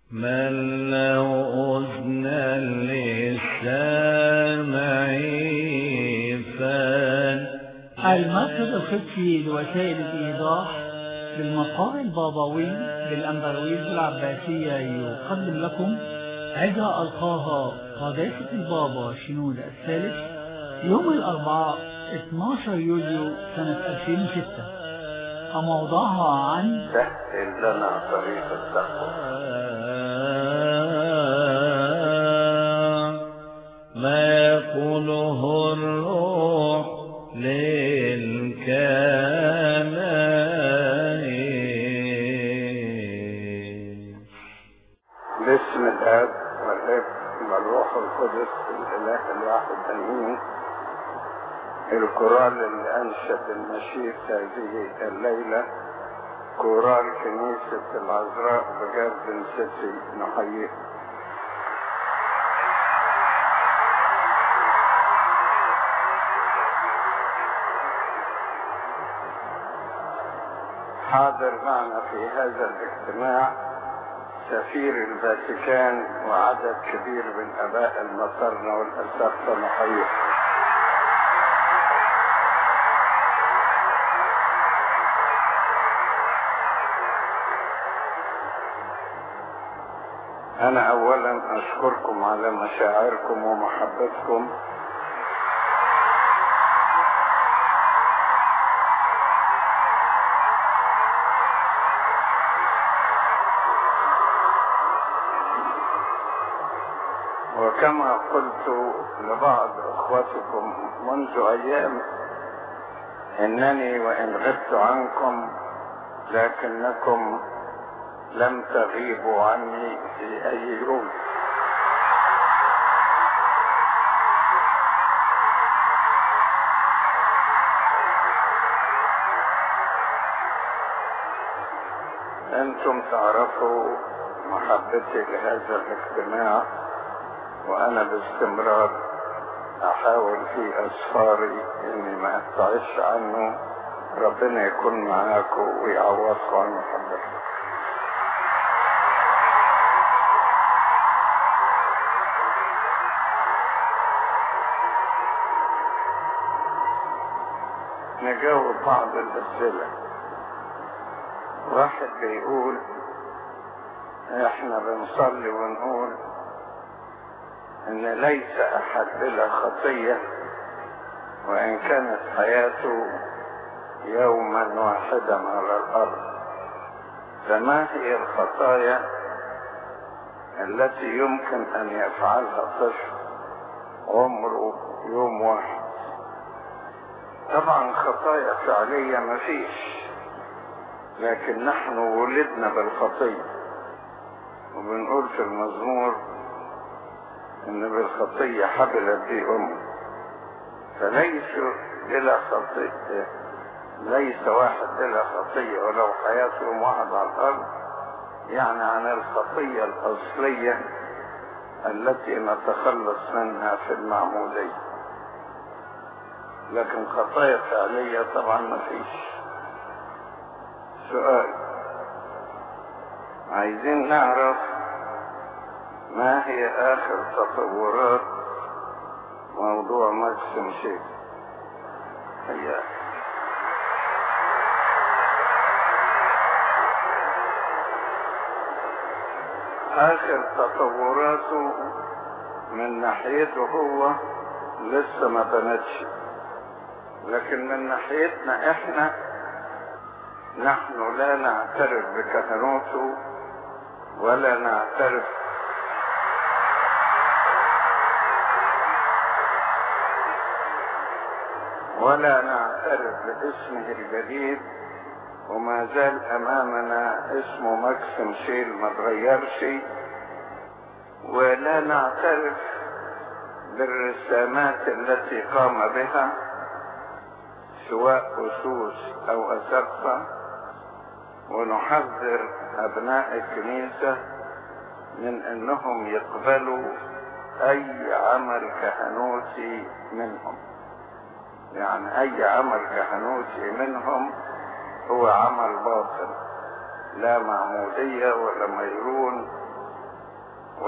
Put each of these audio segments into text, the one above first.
من له أذنا للسامع فان المركز الخطي لوسائل الإيضاح للمقام البابوي للأنبرويز العباسية يقدم لكم عظة ألقاها قداسة البابا شنود الثالث يوم الأربعاء 12 يوليو سنة 2006 وموضوعها عن سهل لنا طريق التقوى ما يقوله الروح للكنائس باسم الاب والابن والروح القدس الاله الواحد امين الكورال اللي انشد النشيد هذه الليله كورال كنيسه العذراء بجاردن سيتي نحييه حاضر معنا في هذا الاجتماع سفير الفاتيكان وعدد كبير من اباء المطرنه والاساتذه نحييه انا اولا اشكركم على مشاعركم ومحبتكم وكما قلت لبعض اخوتكم منذ ايام انني وان غبت عنكم لكنكم لم تغيبوا عني في اي يوم انتم تعرفوا محبتي لهذا الاجتماع وانا باستمرار احاول في اسفاري اني ما ابتعدش عنه ربنا يكون معاكم ويعوضكم عن محبتكم نجاوب بعض الاسئله واحد بيقول احنا بنصلي ونقول ان ليس احد بلا خطيه وان كانت حياته يوما واحدا على الارض فما هي الخطايا التي يمكن ان يفعلها طفل عمره يوم واحد طبعا خطايا فعليه مفيش لكن نحن ولدنا بالخطيه وبنقول في المزمور ان بالخطية حبلت بي امه فليس بلا خطية ليس واحد بلا خطية ولو حياته يوم واحد على الارض يعني عن الخطية الاصلية التي نتخلص منها في المعمودية لكن خطايا فعلية طبعا ما فيش سؤال عايزين نعرف ما هي آخر تطورات موضوع ماكسيم شيك هي آخر تطوراته من ناحيته هو لسه ما بنتش لكن من ناحيتنا احنا نحن لا نعترف بكهنوته ولا نعترف ولا نعترف باسمه الجديد وما زال امامنا اسمه ماكسيم شيل ما اتغيرش ولا نعترف بالرسامات التي قام بها سواء اسوس او اسقفه ونحذر ابناء الكنيسه من انهم يقبلوا اي عمل كهنوتي منهم يعني اي عمل كهنوتي منهم هو عمل باطل لا معمودية ولا ميرون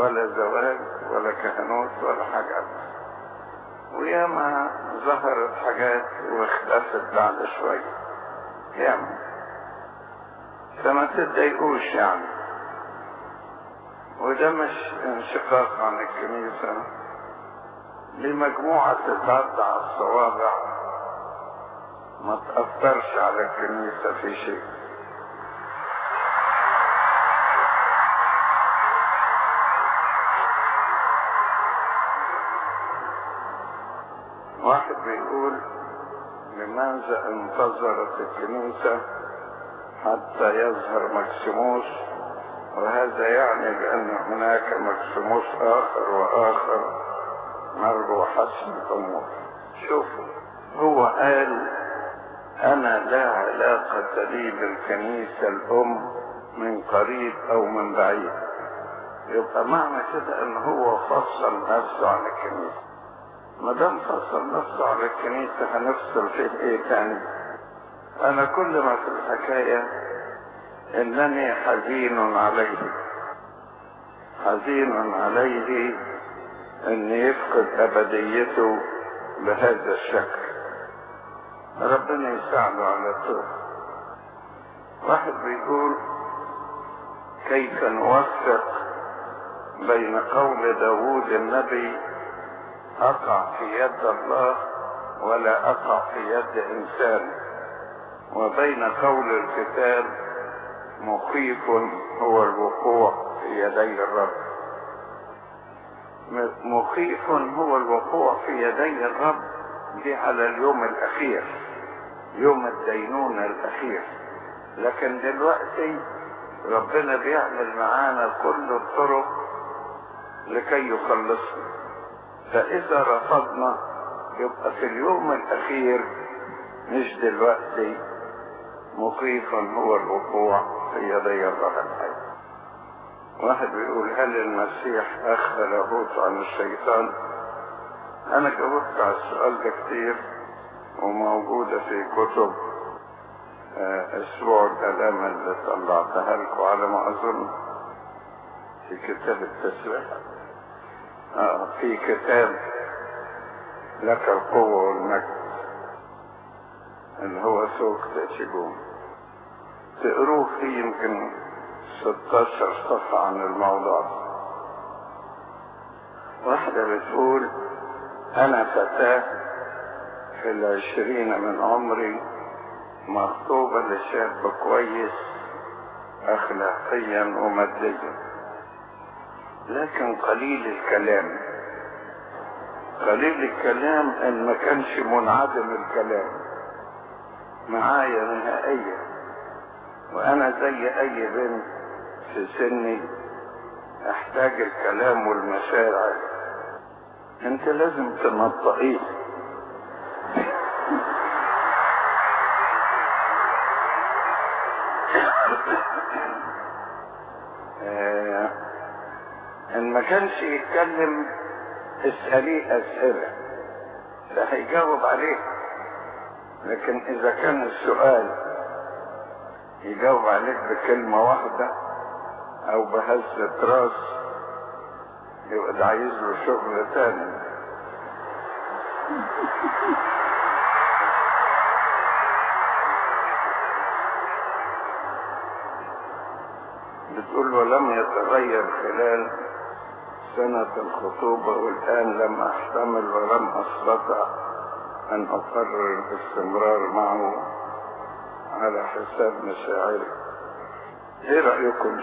ولا زواج ولا كهنوت ولا حاجة وياما ظهرت حاجات واختفت بعد شوية ياما فما تتضايقوش يعني وده مش انشقاق عن الكنيسة لمجموعة تتعدى على الصوابع ما تأثرش على الكنيسة في شيء واحد بيقول لماذا انتظرت الكنيسة حتى يظهر مكسيموس وهذا يعني بأن هناك مكسيموس آخر وآخر نرجو حسن الأمور شوفوا هو قال أنا لا علاقة لي بالكنيسة الأم من قريب أو من بعيد يبقى معنى كده إن هو فصل نفسه عن الكنيسة ما دام فصل نفسه عن الكنيسة هنفصل فيه إيه تاني أنا كل ما في الحكاية إنني حزين عليه حزين عليه أن يفقد أبديته بهذا الشكل ربنا يساعده على طول واحد بيقول كيف نوفق بين قول داوود النبي أقع في يد الله ولا أقع في يد إنسان وبين قول الكتاب مخيف هو الوقوع في يدي الرب مخيف هو الوقوع في يدي الرب دي على اليوم الأخير يوم الدينونة الأخير لكن دلوقتي ربنا بيعمل معانا كل الطرق لكي يخلصنا فإذا رفضنا يبقى في اليوم الأخير مش دلوقتي مخيفا هو الوقوع في يدي الرب الحي واحد بيقول هل المسيح أخذ لاهوت عن الشيطان أنا جاوبت على السؤال ده كتير وموجودة في كتب أسبوع الآلام اللي طلعتها لكم على ما أظن في كتاب التسبيح آه في كتاب لك القوة والمجد اللي هو سوق تأشيجون تقروه فيه يمكن 16 صفحة عن الموضوع واحدة بتقول أنا فتاة في العشرين من عمري مخطوبة لشاب كويس أخلاقيا وماديا لكن قليل الكلام قليل الكلام ان ما كانش منعدم الكلام معايا نهائيا وانا زي اي بنت في سني احتاج الكلام والمشاعر انت لازم تنطقيه آه ان ما كانش يتكلم اسأليه اسئلة فهيجاوب عليه لكن اذا كان السؤال يجاوب عليك بكلمة واحدة او بهزة راس يبقى ده عايز له شغل تاني بتقول ولم يتغير خلال سنة الخطوبة والآن لم أحتمل ولم أستطع أن أقرر الاستمرار معه على حساب مشاعري ايه رأيكم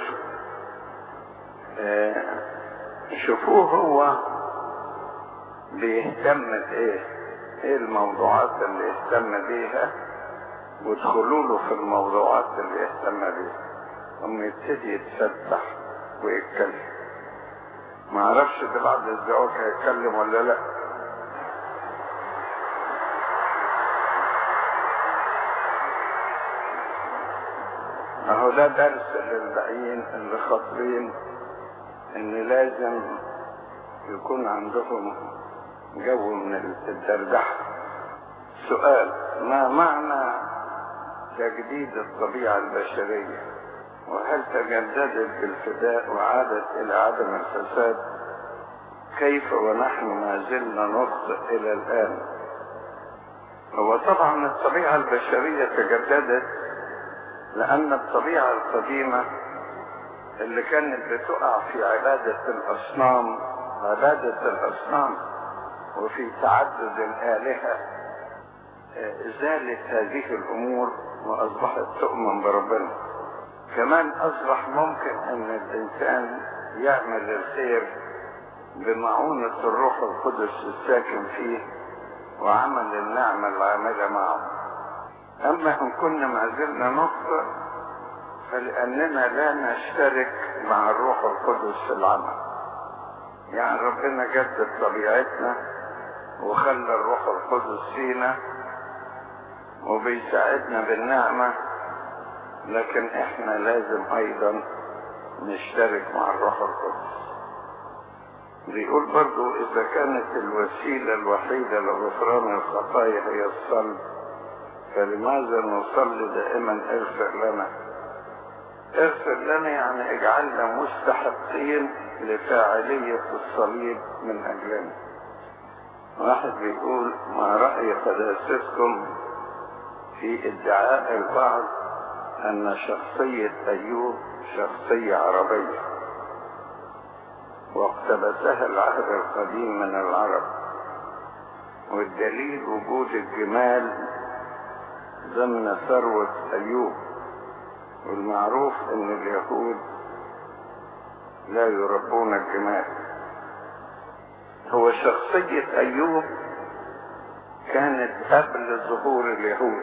آه شوفوه هو بيهتم بايه ايه الموضوعات اللي يهتم بيها وادخلوا له في الموضوعات اللي يهتم بيها ثم يبتدي يتفتح ويتكلم ما اعرفش ده بعد الزواج هيتكلم ولا لا اهو ده درس للباقيين اللي خاطرين ان لازم يكون عندهم جو من الدردحة سؤال ما معنى تجديد الطبيعة البشرية وهل تجددت بالفداء وعادت إلى عدم الفساد كيف ونحن ما زلنا نخطئ إلى الآن هو طبعا الطبيعة البشرية تجددت لأن الطبيعة القديمة اللي كانت بتقع في عبادة الأصنام عبادة الأصنام وفي تعدد الآلهة زالت هذه الأمور وأصبحت تؤمن بربنا كمان أصبح ممكن أن الإنسان يعمل الخير بمعونة الروح القدس الساكن فيه وعمل النعمة العاملة معه أما إن كنا ما زلنا نخطئ فلأننا لا نشترك مع الروح القدس في العمل يعني ربنا جدد طبيعتنا وخلى الروح القدس فينا وبيساعدنا بالنعمة لكن احنا لازم ايضا نشترك مع الروح القدس بيقول برضو اذا كانت الوسيلة الوحيدة لغفران الخطايا هي الصلب فلماذا نصلي دائما اغفر لنا اغفر لنا يعني اجعلنا مستحقين لفاعلية الصليب من اجلنا واحد بيقول ما رأي قداستكم في ادعاء البعض ان شخصية ايوب شخصية عربية واقتبسها العهد القديم من العرب والدليل وجود الجمال ضمن ثروة ايوب والمعروف ان اليهود لا يربون الجمال هو شخصية ايوب كانت قبل ظهور اليهود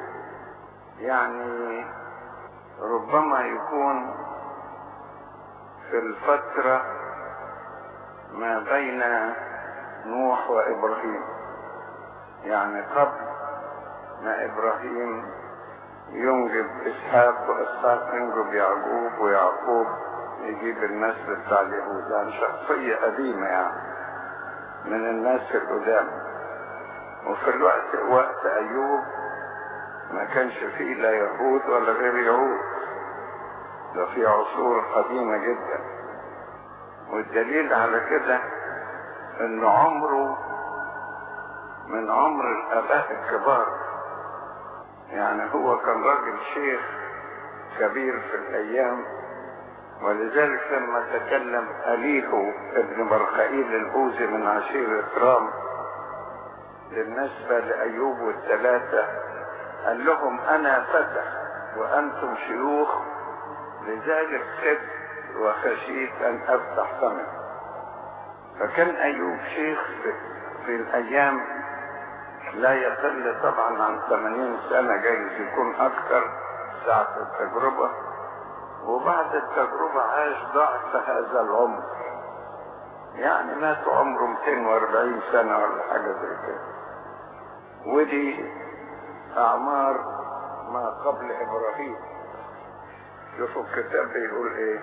يعني ربما يكون في الفترة ما بين نوح وإبراهيم يعني قبل ما إبراهيم ينجب إسحاق وإسحاق ينجب يعقوب ويعقوب يجيب النسل بتاع اليهود يعني شخصية قديمة يعني من الناس القدام وفي الوقت وقت أيوب ما كانش فيه لا يهود ولا غير يهود ده في عصور قديمة جدا والدليل على كده ان عمره من عمر الاباء الكبار يعني هو كان راجل شيخ كبير في الايام ولذلك لما تكلم أليهو ابن مرخائيل البوزي من عشيرة رام بالنسبة لأيوب والثلاثة قال لهم أنا فتى وأنتم شيوخ لذلك خفت وخشيت أن أفتح فمي فكان أيوب شيخ في, في الأيام لا يقل طبعا عن 80 سنة جايز يكون أكثر ساعة التجربة وبعد التجربة عاش ضعف هذا العمر يعني مات عمره 240 سنة ولا حاجة زي كده ودي أعمار ما قبل إبراهيم شوفوا الكتاب بيقول إيه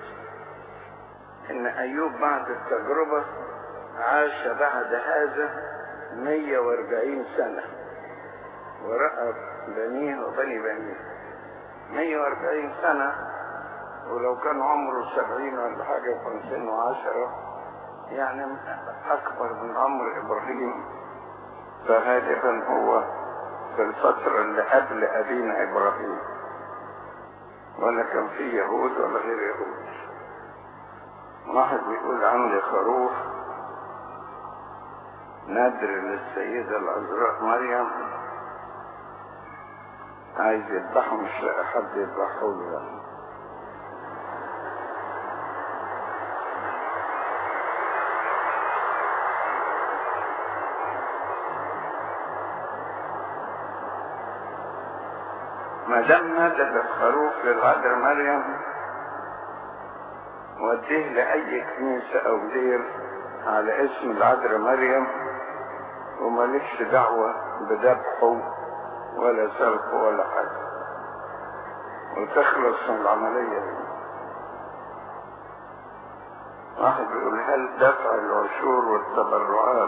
إن أيوب بعد التجربة عاش بعد هذا 140 سنة ورأى بنيه وبني بنيه 140 سنة ولو كان عمره 70 ولا حاجة يكون سنه 10 يعني أكبر من عمر إبراهيم فغالبا هو في الفترة اللي قبل أبينا إبراهيم ولا كان في يهود ولا غير يهود واحد بيقول عندي خروف نادر للسيدة العذراء مريم عايز يذبحه مش لاقي حد يذبحه له ما دام نادر الخروف للعذراء مريم وديه لأي كنيسة أو دير على اسم العذراء مريم ومالكش دعوة بذبحه ولا سلخه ولا حاجة وتخلص من العملية دي واحد بيقول هل دفع العشور والتبرعات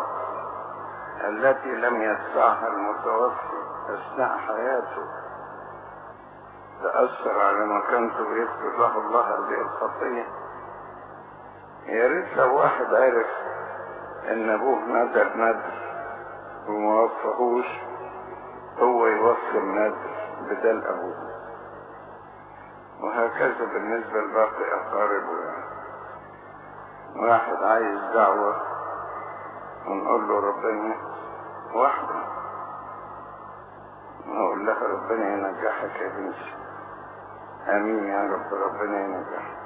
التي لم يدفعها المتوفي أثناء حياته تأثر على مكانته ويغفر له الله هذه الخطية يا ريت لو واحد عرف ان ابوه ندر ندر وما وفقوش هو يوفي الندر بدل ابوه وهكذا بالنسبة لباقي اقاربه يعني واحد عايز دعوة ونقول له ربنا واحدة نقول لها ربنا ينجحك يا بنتي امين يا رب ربنا ينجحك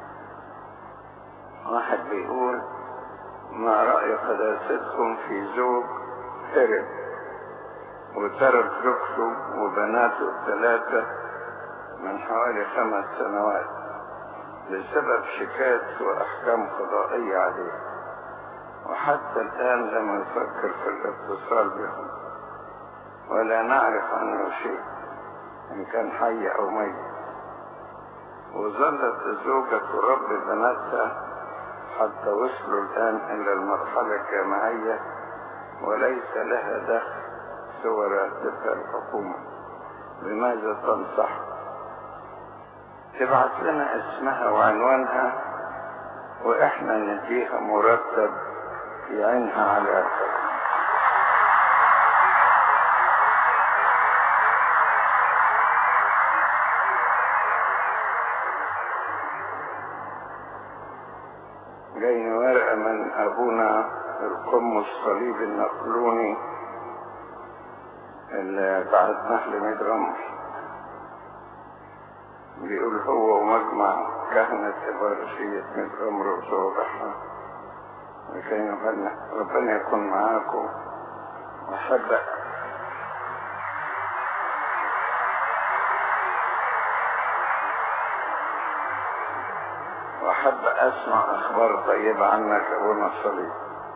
واحد بيقول ما رأي قداستكم في زوج هرب وترك زوجته وبناته الثلاثة من حوالي خمس سنوات بسبب شكايات وأحكام قضائية عليه وحتى الآن لم يفكر في الاتصال بهم ولا نعرف عنه شيء إن كان حي أو ميت وظلت الزوجة تربي بناتها حتى وصلوا الآن إلى المرحلة الجامعية وليس لها دخل سوى راتبها الحكومة لماذا تنصح تبعت لنا اسمها وعنوانها وإحنا نديها مرتب يعينها على الخير جاي ورقة من أبونا القم الصليب النقلوني اللي بعتناه لميد رمل بيقول هو ومجمع كهنة إبارشية ميد رمل وصوبحها لكي يغنى ربنا يكون معاكم وأحب وأحب أسمع أخبار طيبة عنك أبونا الصليب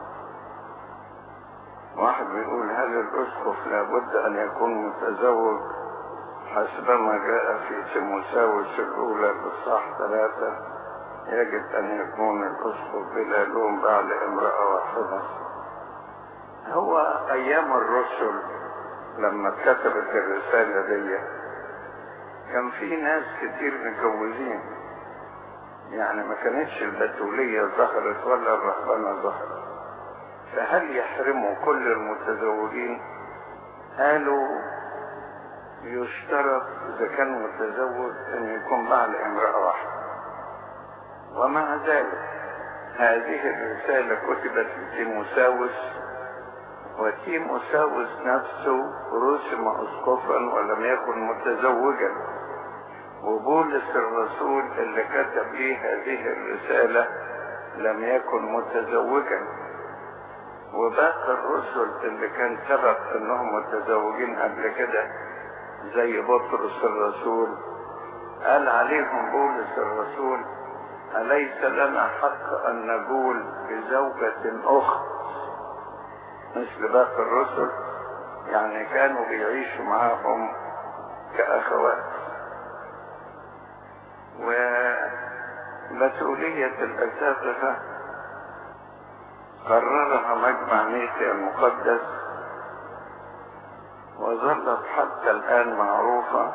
واحد بيقول هل الأسقف لابد أن يكون متزوج حسبما جاء في تيموساوس الأولى بالصح ثلاثة يجب أن يكون الأسقف بلا لوم بعد امرأة واحدة هو أيام الرسل لما اتكتبت الرسالة دي كان في ناس كتير متجوزين يعني ما كانتش البتولية ظهرت ولا الرهبنة ظهرت فهل يحرموا كل المتزوجين قالوا يشترط إذا كان متزوج أن يكون بعد امرأة واحدة ومع ذلك هذه الرسالة كتبت لتيموساوس وتيموساوس نفسه رسم أسقفا ولم يكن متزوجا وبولس الرسول اللي كتب لي هذه الرسالة لم يكن متزوجا وباقي الرسل اللي كان سبب انهم متزوجين قبل كده زي بطرس الرسول قال عليهم بولس الرسول أليس لنا حق أن نقول بزوجة أخت مثل باقي الرسل يعني كانوا بيعيشوا معاهم كأخوات ومسؤولية الأساتذة قررها مجمع ميسي المقدس وظلت حتى الآن معروفة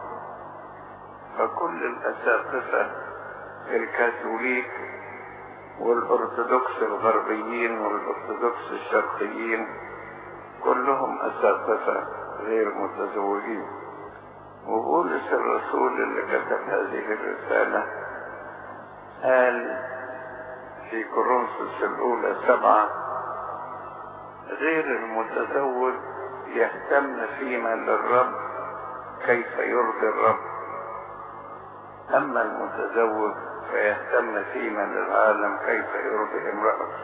فكل الأساتذة الكاثوليك والأرثوذكس الغربيين والأرثوذكس الشرقيين كلهم أساتذة غير متزوجين وبولس الرسول اللي كتب هذه الرسالة قال في كورنثوس الأولى سبعة غير المتزوج يهتم فيما للرب كيف يرضي الرب أما المتزوج فيهتم فيما للعالم كيف يرضي امرأته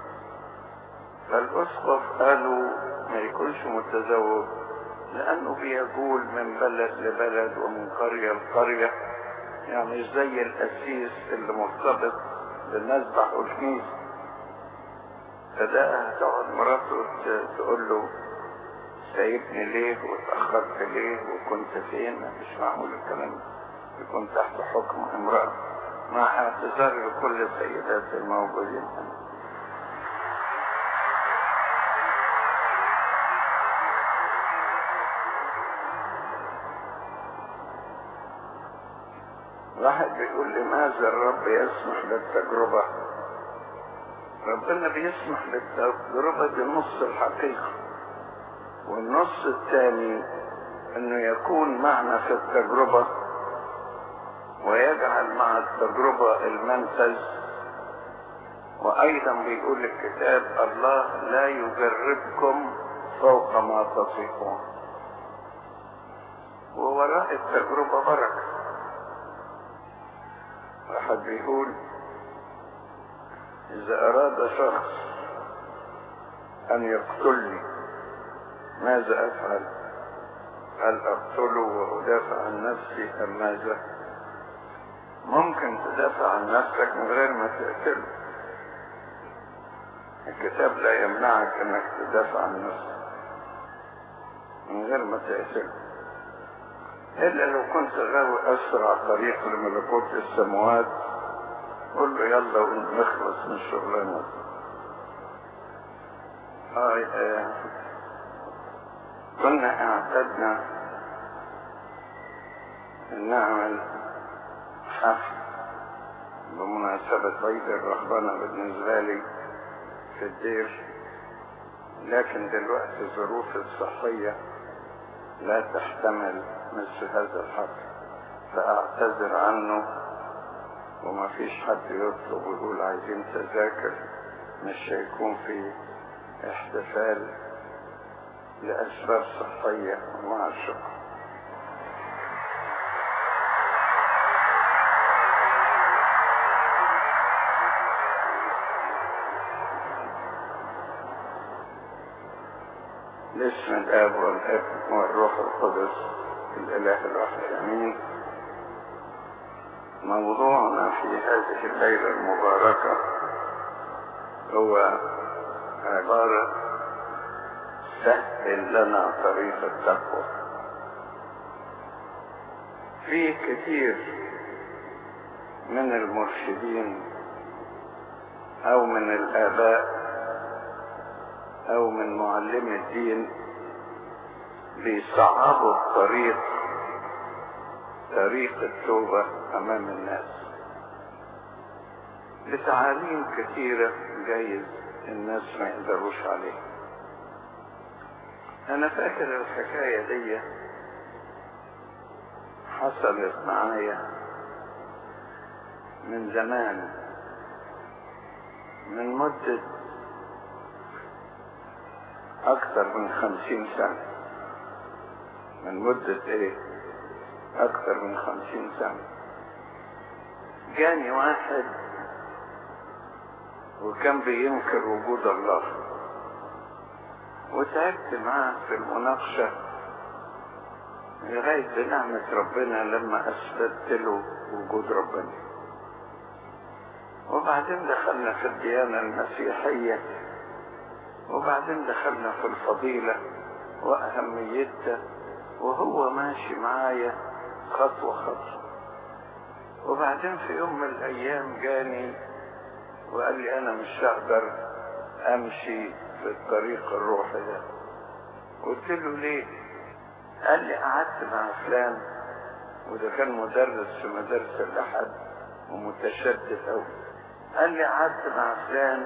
فالأسقف قالوا ما يكونش متزوج لأنه بيقول من بلد لبلد ومن قرية لقرية يعني مش زي القسيس اللي مرتبط بالمذبح والكنيسة فده هتقعد مراته تقول له سايبني ليه واتأخرت ليه وكنت فين مش معقول الكلام ده يكون تحت حكم امرأة مع اعتذار لكل السيدات الموجودين واحد بيقول لماذا الرب يسمح للتجربة ربنا بيسمح للتجربة دي نص الحقيقة والنص الثاني انه يكون معنا في التجربة ويجعل مع التجربة المنفذ وايضا بيقول الكتاب الله لا يجربكم فوق ما تطيقون ووراء التجربة بركة واحد بيقول إذا أراد شخص أن يقتلني ماذا أفعل؟ هل أقتله وأدافع عن نفسي أم ماذا؟ ممكن تدافع عن نفسك من غير ما تقتله الكتاب لا يمنعك انك تدافع عن نفسك من غير ما تقتله الا لو كنت غاوي اسرع طريق لملكوت السماوات قول له يلا ونخلص من الشغلانه آه آه كنا اعتدنا ان نعمل حفل بمناسبة عيد الرهبنة بالنسبة لي في الدير لكن دلوقتي الظروف الصحية لا تحتمل مثل هذا الحفل فأعتذر عنه وما فيش حد يطلب ويقول عايزين تذاكر مش هيكون في احتفال لأسباب صحية ومع الشكر باسم الاب والابن والروح القدس الاله الواحد امين موضوعنا في هذه الليله المباركه هو عباره سهل لنا طريق التقوى في كثير من المرشدين او من الاباء او من معلمي الدين بيصعبوا الطريق طريق التوبة امام الناس بتعاليم كثيرة جايز الناس ما يقدروش عليها انا فاكر الحكاية دي حصلت معايا من زمان من مدة أكثر من خمسين سنة من مدة إيه؟ أكثر من خمسين سنة جاني واحد وكان بينكر وجود الله وتعبت معاه في المناقشة لغاية بنعمة ربنا لما أثبتت له وجود ربنا وبعدين دخلنا في الديانة المسيحية وبعدين دخلنا في الفضيلة وأهميتها وهو ماشي معايا خطوة خطوة وبعدين في يوم من الأيام جاني وقال لي أنا مش هقدر أمشي في الطريق الروحي ده قلت له ليه؟ قال لي قعدت مع فلان وده كان مدرس في مدارس الأحد ومتشدد أوي قال لي قعدت مع فلان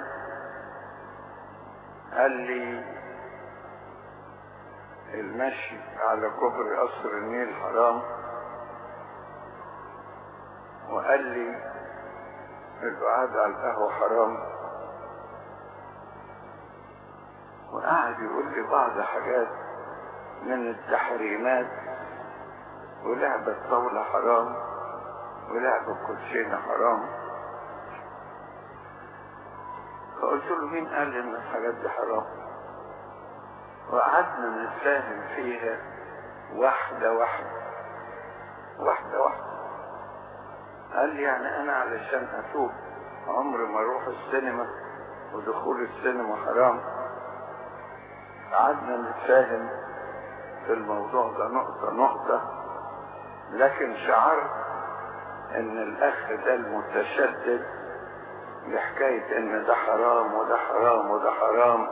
قال لي المشي على كوبري قصر النيل حرام وقال لي القعاد على القهوة حرام وقعد يقول لي بعض حاجات من التحريمات ولعب الطاولة حرام ولعب الكوتشينة حرام فقلت له مين قال ان الحاجات دي حرام وقعدنا نتفاهم فيها واحدة واحدة واحدة واحدة قال لي يعني انا علشان اتوب عمري ما اروح السينما ودخول السينما حرام قعدنا نتفاهم في الموضوع ده نقطة نقطة لكن شعرت ان الاخ ده المتشدد بحكاية ان ده حرام وده حرام وده حرام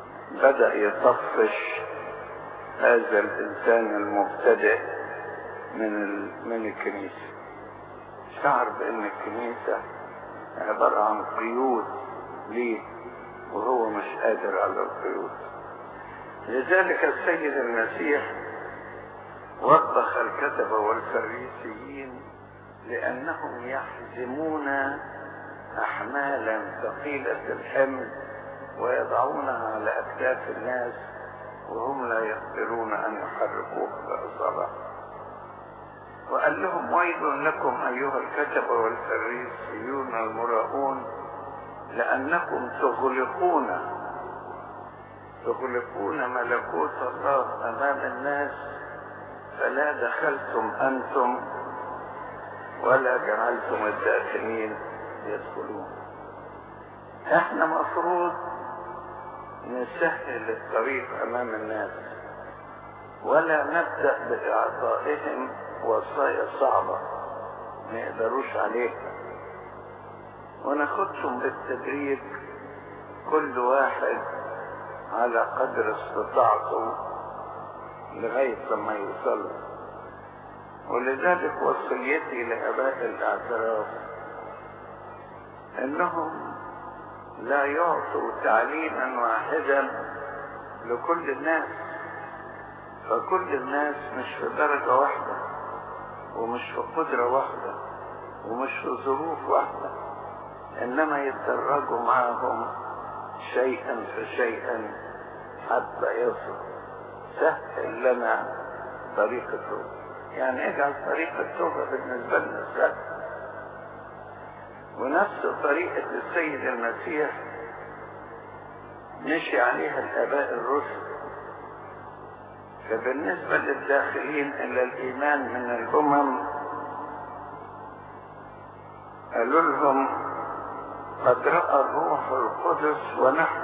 بدأ يطفش هذا الانسان المبتدئ من ال... من الكنيسة شعر بأن الكنيسة عبارة عن قيود ليه وهو مش قادر على القيود لذلك السيد المسيح وبخ الكتبة والفريسيين لأنهم يحزمون أحمالا ثقيلة الحمل ويضعونها على أكتاف الناس وهم لا يقدرون أن يحركوها بأصابع وقال لهم ويل لكم أيها الكتبة والفريسيون المراؤون لأنكم تغلقون تغلقون ملكوت الله أمام الناس فلا دخلتم أنتم ولا جعلتم الداخلين يدخلون احنا مفروض نسهل الطريق امام الناس ولا نبدأ بإعطائهم وصايا صعبة ما يقدروش عليها وناخدهم بالتدريج كل واحد على قدر استطاعته لغاية لما يوصل ولذلك وصيتي لآباء الاعتراف انهم لا يعطوا تعليما واحدا لكل الناس فكل الناس مش في درجة واحدة ومش في قدرة واحدة ومش في ظروف واحدة انما يتدرجوا معهم شيئا فشيئا حتى يصل سهل لنا طريق التوبة يعني اجعل طريق التوبة بالنسبة لنا سهل ونفس طريقة السيد المسيح مشي عليها الآباء الرسل فبالنسبة للداخلين إلى الإيمان من الأمم قالوا لهم قد رأى الروح القدس ونحن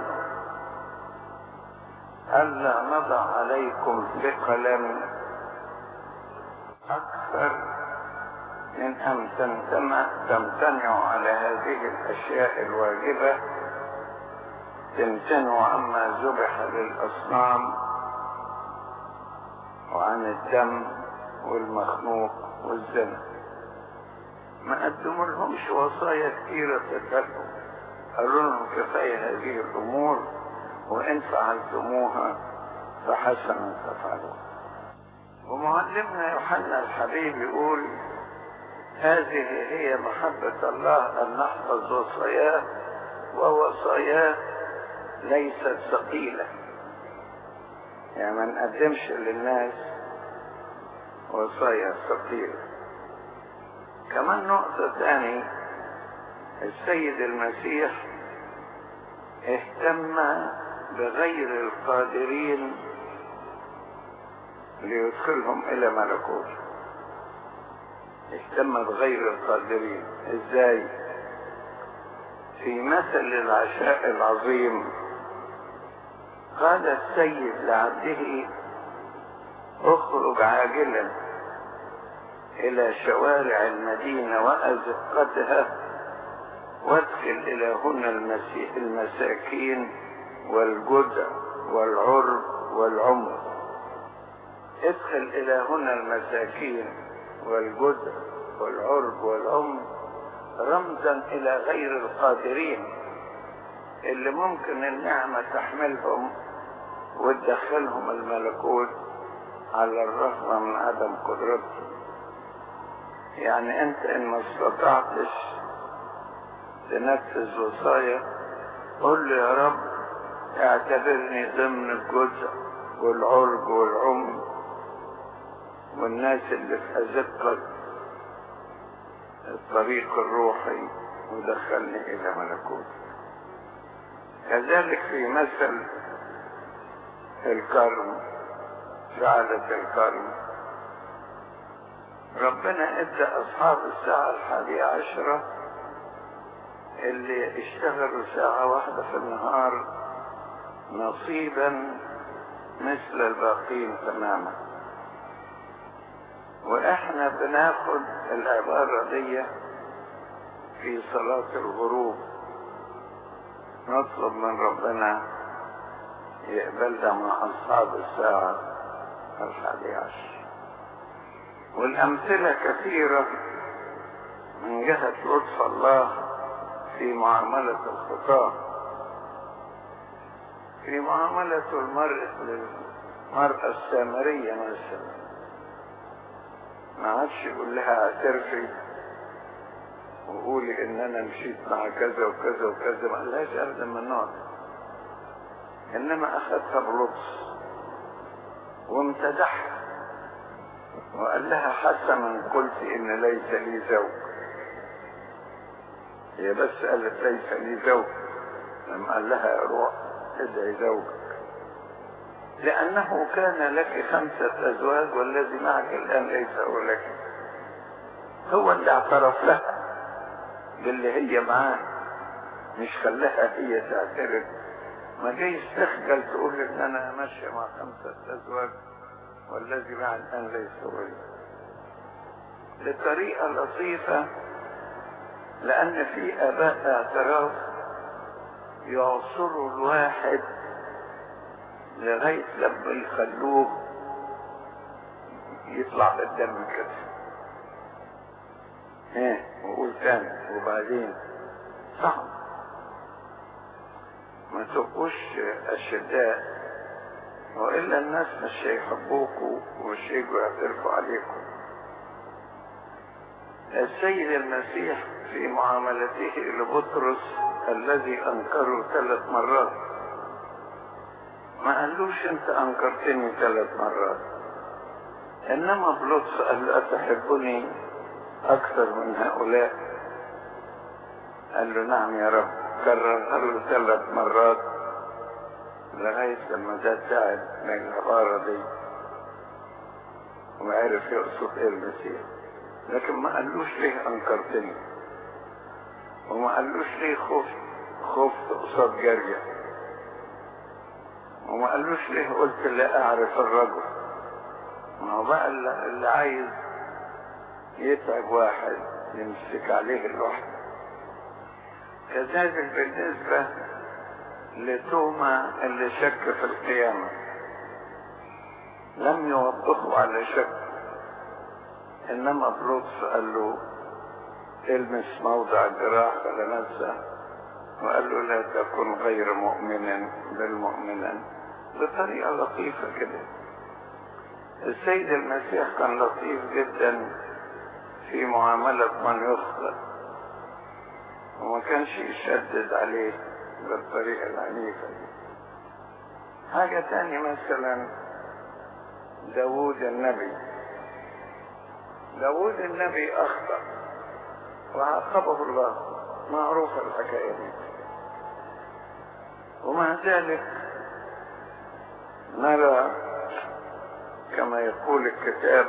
ألا نضع عليكم ثقلا أكثر من أن تمتنع تمتنعوا على هذه الأشياء الواجبة تمتنعوا عما ذبح للأصنام وعن الدم والمخنوق والزنا ما قدموا لهمش وصايا كثيرة تتبعوا قالوا لهم كفاية هذه الأمور وإن فعلتموها فحسنا تفعلون ومعلمنا يوحنا الحبيب يقول هذه هي محبة الله أن نحفظ وصاياه ووصاياه ليست ثقيلة يعني ما نقدمش للناس وصايا ثقيلة كمان نقطة تاني السيد المسيح اهتم بغير القادرين ليدخلهم إلى ملكوته اهتم بغير القادرين ازاي في مثل العشاء العظيم قال السيد لعبده اخرج عاجلا الى شوارع المدينة وازقتها وادخل الى هنا المساكين والجدع والعرب والعمر ادخل الى هنا المساكين والجدع والعرب والعمر رمزا الى غير القادرين اللي ممكن النعمة تحملهم وتدخلهم الملكوت على الرغم من عدم قدرتهم يعني انت ان ما استطعتش تنفذ وصايا قل له يا رب اعتبرني ضمن الجزء والعرب والعمر والناس اللي في أزقة الطريق الروحي ودخلني إلى ملكوت كذلك في مثل الكرم فعلة الكرم ربنا ادى اصحاب الساعة الحادية عشرة اللي اشتغلوا ساعة واحدة في النهار نصيبا مثل الباقين تماما واحنا بناخد العبارة دي في صلاة الغروب نطلب من ربنا يقبلنا مع أصحاب الساعة الحادية عشر والأمثلة كثيرة من جهة لطف الله في معاملة الخطاة في معاملة المرء للمرأة السامرية مثلا ما عادش يقول لها اعترفي وقولي ان انا مشيت مع كذا وكذا وكذا ما قالهاش ابدا من النوع ده انما اخذها بلطف وامتدحها وقال لها حسنا قلت ان ليس لي زوج هي بس قالت ليس لي زوج لما قال لها روح ادعي زوجك لأنه كان لك خمسة أزواج والذي معك الآن ليس هو لك هو اللي اعترف لها باللي هي معاه مش خلاها هي تعترف ما جاي تخجل تقول ان انا ماشية مع خمسة ازواج والذي معي الان ليس هو لي بطريقة لطيفة لان في اباء اعتراف يعصروا الواحد لغاية لما يخلوه يطلع بالدم كده ايه وقول تاني وبعدين صعب ما تبقوش اشداء والا الناس مش هيحبوكوا ومش هيجوا يعترفوا عليكم السيد المسيح في معاملته لبطرس الذي انكره ثلاث مرات ما قالوش انت انكرتني ثلاث مرات انما بلطف قال له اتحبني اكثر من هؤلاء قال له نعم يا رب كررها له ثلاث مرات لغاية لما ده تعب من العبارة دي وعرف يقصد ايه المسيح لكن ما قالوش ليه انكرتني وما قالوش ليه خفت خفت قصاد جارية وما قالوش ليه قلت لا اعرف الرجل ما هو بقى اللي عايز يتعب واحد يمسك عليه الوحدة كذلك بالنسبة لتوما اللي شك في القيامة لم يوضحوا على شك انما بلطف قال له المس موضع جراح على نفسه وقال له لا تكن غير مؤمنا بل مؤمنا بطريقة لطيفة كده السيد المسيح كان لطيف جدا في معاملة من يخطئ وما كانش يشدد عليه بالطريقة العنيفة دي حاجة تانية مثلا داوود النبي داوود النبي أخطأ وعاقبه الله معروفة الحكاية دي ومع ذلك نرى كما يقول الكتاب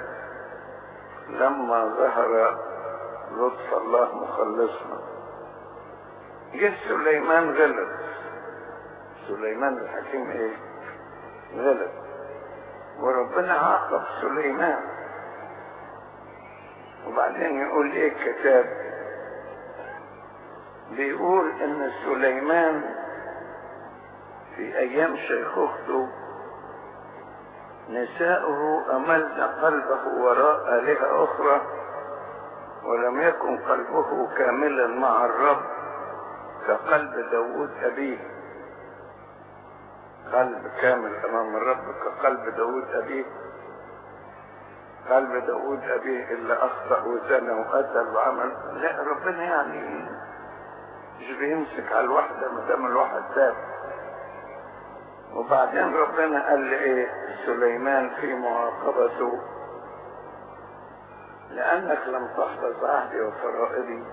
لما ظهر لطف الله مخلصنا جه سليمان غلط سليمان الحكيم ايه غلط وربنا عاقب سليمان وبعدين يقول ايه الكتاب بيقول ان سليمان في ايام شيخوخته نساؤه املن قلبه وراء الهه اخرى ولم يكن قلبه كاملا مع الرب كقلب داود أبيه قلب كامل أمام الرب كقلب داود أبيه قلب داود أبيه اللي أخطأ وزنى وقتل وعمل لا ربنا يعني مش بيمسك على الواحدة ما دام الواحد تاب وبعدين ربنا قال لي ايه سليمان في معاقبته لأنك لم تحفظ عهدي وفرائضي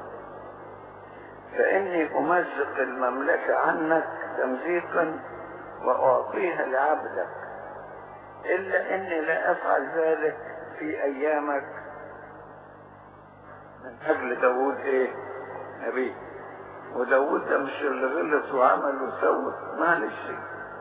فإني أمزق المملكة عنك تمزيقا وأعطيها لعبدك إلا إني لا أفعل ذلك في أيامك من أجل داوود إيه؟ نبي وداوود ده مش اللي غلط وعمل وسوى معلش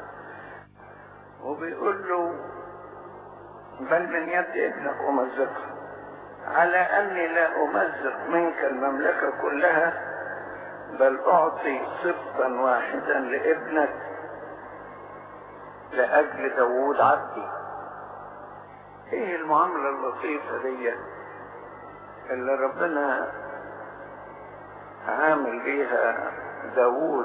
وبيقول له بل من يد ابنك أمزقها على أني لا أمزق منك المملكة كلها بل أعطي سبطا واحدا لابنك لأجل داوود عبدي ايه المعاملة اللطيفة دي اللي ربنا عامل بيها داوود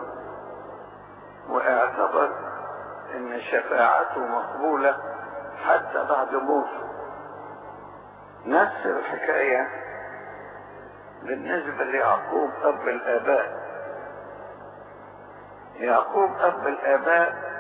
واعتبر ان شفاعته مقبولة حتى بعد موته نفس الحكاية بالنسبة ليعقوب أب الآباء يعقوب أب الآباء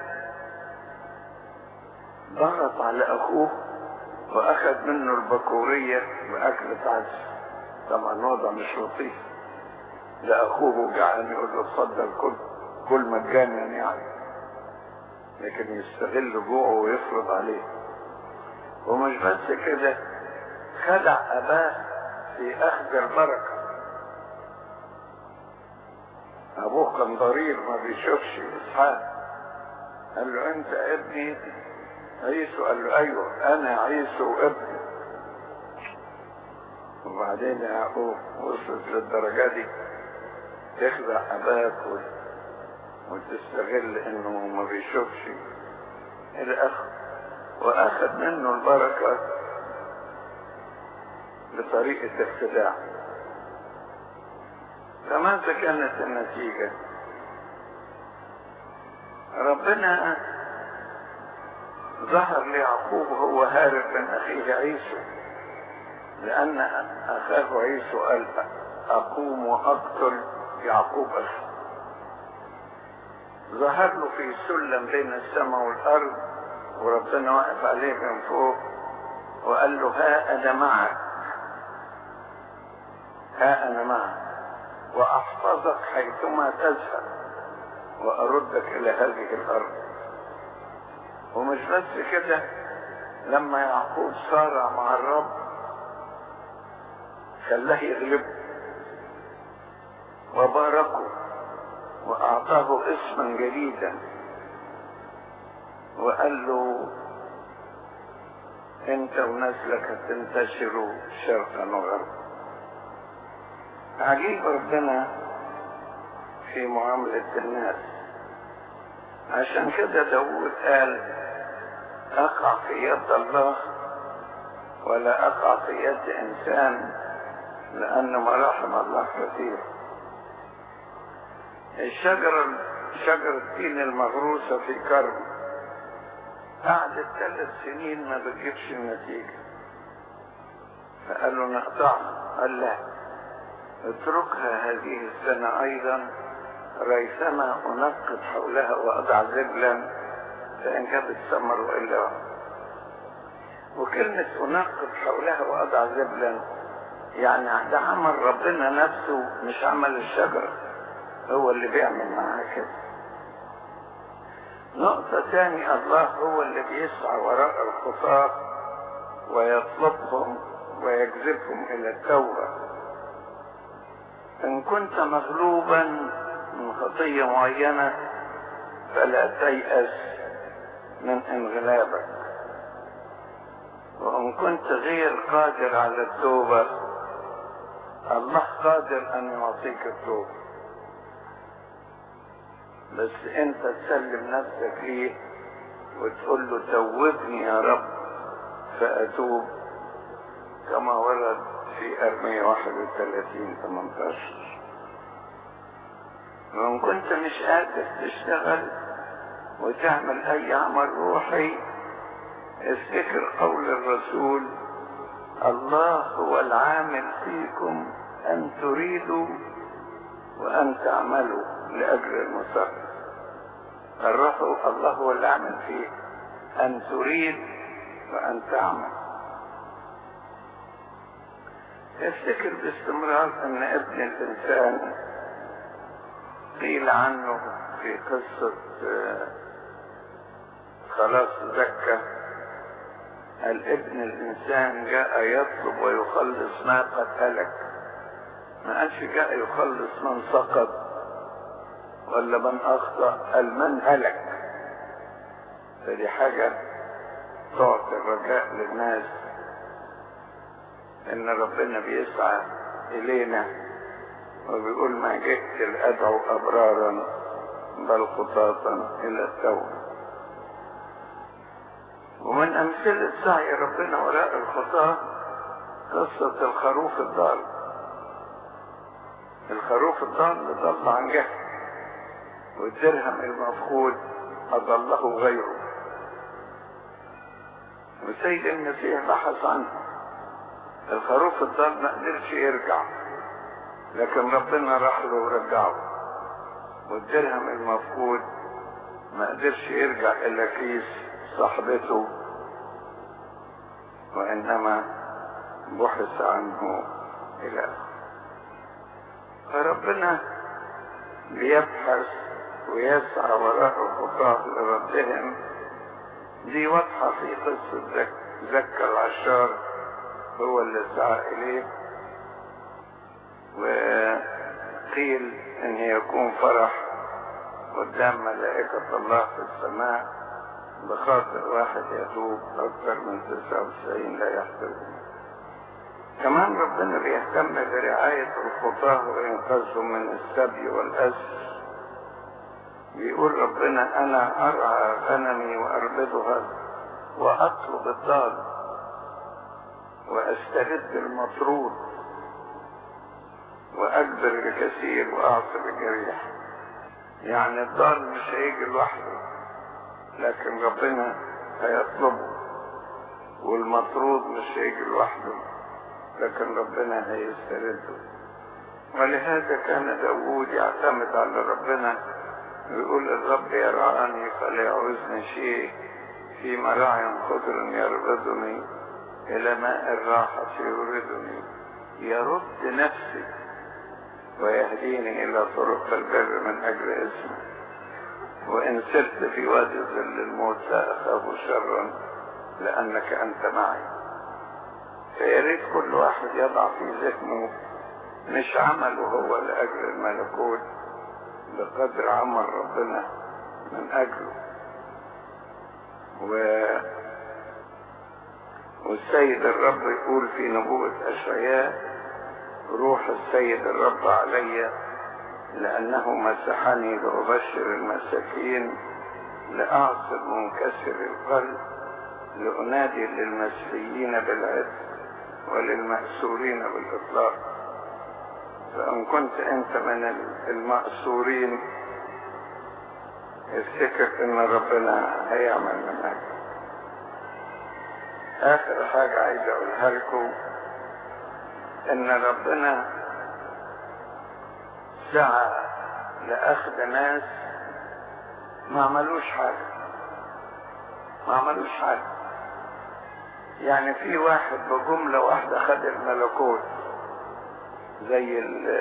ضغط على أخوه وأخذ منه البكورية وأكلة عدس طبعا وضع مش لطيف ده أخوه جعان يقول له اتفضل كل كل مجانا يعني لكن يستغل جوعه ويفرض عليه ومش بس كده خدع أباه في أخذ البركة أبوه كان ضرير ما بيشوفش إسحاق قال له أنت ابني عيسو قال له أيوه أنا عيسو ابني وبعدين يعقوب وصلت للدرجة دي تخدع أباك وتستغل إنه ما بيشوفش إلى آخره وأخذ منه البركة بطريقة اخداع فماذا كانت النتيجة ربنا ظهر ليعقوب وهو هارب من أخيه عيسو لأن أخاه عيسو قال أقوم وأقتل يعقوب أخي ظهر له في سلم بين السماء والأرض وربنا واقف عليه من فوق وقال له ها أنا معك ها أنا معك وأحفظك حيثما تذهب وأردك إلى هذه الأرض ومش بس كده لما يعقوب صارع مع الرب خلاه يغلبه وباركه وأعطاه اسما جديدا وقال له انت ونسلك هتنتشروا شرقا وغربا عجيب ربنا في معاملة الناس عشان كده داود قال أقع في يد الله ولا أقع في يد إنسان لأن مراحم الله كثير الشجرة شجرة التين المغروسة في كرم قعدت ثلاث سنين ما بتجيبش النتيجة فقالوا نقطعها قال لا اتركها هذه السنة أيضا ريثما أنقض حولها وأضع زبلا فإن جابت ثمر وإلا وكلمة أنقض حولها وأضع زبلا يعني ده عمل ربنا نفسه مش عمل الشجرة هو اللي بيعمل معاها كده نقطة تاني الله هو اللي بيسعى وراء الخطاة ويطلبهم ويجذبهم إلى التوبة إن كنت مغلوبا من خطية معينة فلا تيأس من انغلابك وإن كنت غير قادر على التوبة الله قادر أن يعطيك التوبة بس أنت تسلم نفسك ليه وتقول له توبني يا رب فأتوب كما ورد في أرمية 31 18 وإن كنت مش قادر تشتغل وتعمل أي عمل روحي افتكر قول الرسول الله هو العامل فيكم أن تريدوا وأن تعملوا لأجل المسر الروح الله هو اللي عامل فيك أن تريد وأن تعمل افتكر باستمرار أن ابن الإنسان قيل عنه في قصة خلاص زكى الابن الإنسان جاء يطلب ويخلص ما قد هلك ما قالش جاء يخلص من سقط ولا من أخطأ قال من هلك فدي حاجة تعطي الرجاء للناس إن ربنا بيسعى إلينا وبيقول ما جئت لأدعو أبرارا بل خطاطا إلى التوبة ومن أمثلة سعي ربنا وراء الخطاة قصة الخروف الضال الخروف الضال ضل عن جهل والدرهم المفقود أضله غيره وسيد المسيح بحث عنه الخروف الضال ما قدرش يرجع لكن ربنا راح له ورجعه والدرهم المفقود ما قدرش يرجع إلى كيس صاحبته وإنما بحث عنه إلى فربنا بيبحث ويسعى وراء الخطاة لردهم دي واضحة في قصة زك زكى العشار هو اللي سعى إليه وقيل إن يكون فرح قدام ملائكة الله في السماء بخاطر واحد يتوب أكثر من 99 لا يحترم كمان ربنا بيهتم برعاية الخطاة وإنقاذهم من السبي والأسر بيقول ربنا أنا أرعى غنمي وأربدها وأطلب الضال وأسترد المطرود وأجبر الكثير وأعصب الجريح يعني الضال مش هيجي لوحده لكن ربنا هيطلبه والمطرود مش هيجي لوحده لكن ربنا هيسترده ولهذا كان داوود يعتمد على ربنا ويقول الرب يرعاني فلا يعوزني شيء في مراع خضر يربضني إلى ماء الراحة يوردني يرد نفسي ويهديني إلى طرق البر من أجل اسمه وإن سرت في وادي ظل الموت لا أخاف شرا لأنك أنت معي فياريت كل واحد يضع في ذهنه مش عمله هو لأجل الملكوت بقدر عمل ربنا من أجله و... والسيد الرب يقول في نبوة أشعياء روح السيد الرب علي لأنه مسحني لأبشر المساكين لأعصر منكسر القلب لأنادي للمسيحيين بالعدل وللمأسورين بالإطلاق فإن كنت أنت من المأسورين افتكر إن ربنا هيعمل منك آخر حاجة عايز أقولها لكم إن ربنا سعى لأخذ ناس ما عملوش حاجة ما عملوش حاجة يعني في واحد بجملة واحدة خد الملكوت زي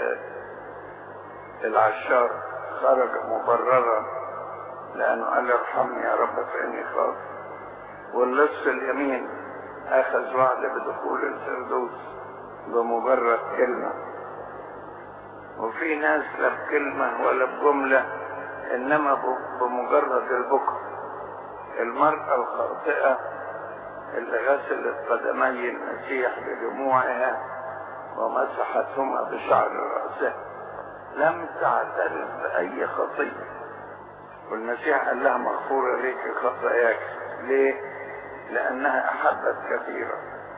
العشار خرج مبررا لأنه قال ارحمني يا رب فإني خاطئ واللص اليمين أخذ وعد بدخول الفردوس بمجرد كلمة وفي ناس لا بكلمة ولا بجملة إنما بمجرد البكر المرأة الخاطئة اللي غسلت قدمي المسيح بدموعها ومسحتهما بشعر رأسها لم تعترف بأي خطية والمسيح قال لها مغفورة ليك خطاياك ليه؟ لأنها أحبت كثيرا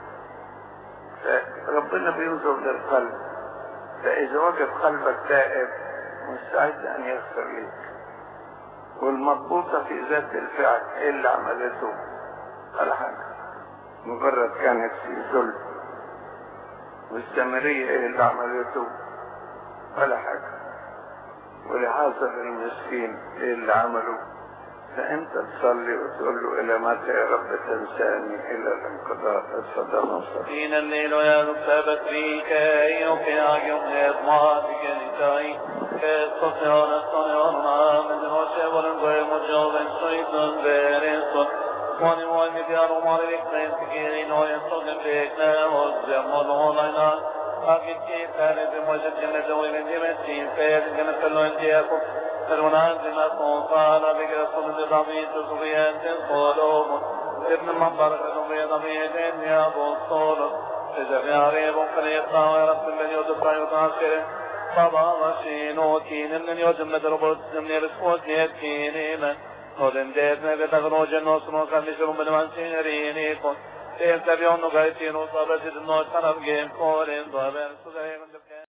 فربنا بينظر للقلب فإذا وجد قلبك تائب مستعد أن يغفر ليك والمضبوطة في ذات الفعل إيه اللي عملته ولا حاجة مجرد كانت في ذل والسامرية ايه اللي عملته ولا حاجة ولعازر المسكين ايه اللي عمله فانت تصلي وتقول له الى متى يا رب تنساني الى الانقضاء اتفضل وصل In el nilo ya lo sabes vi que yo que hay un esma que ni tai que esto se ora son ora men no se volen go mo joven soy don vereso Mani mani diaro mari vikten tikiri no yeso den bekne o zemon olana Akit ki tane de mojit cennet o ilin dimesin feyed cennet lo endiyakum فالمنازل قال بك رسول ضمير ذريات قلوب ابن من برك ذرية ضمير يا ابو الصول إذا ريب فليقطع ويرسل من يدفع يتعشر بابا غشين وكين من يجم دربوت من يرسوت يكين Odin det med vet att någon någon som kan misra om man ser in i kon. Det är inte vi har några i sin och så där sitter något annat game kvar in då är så där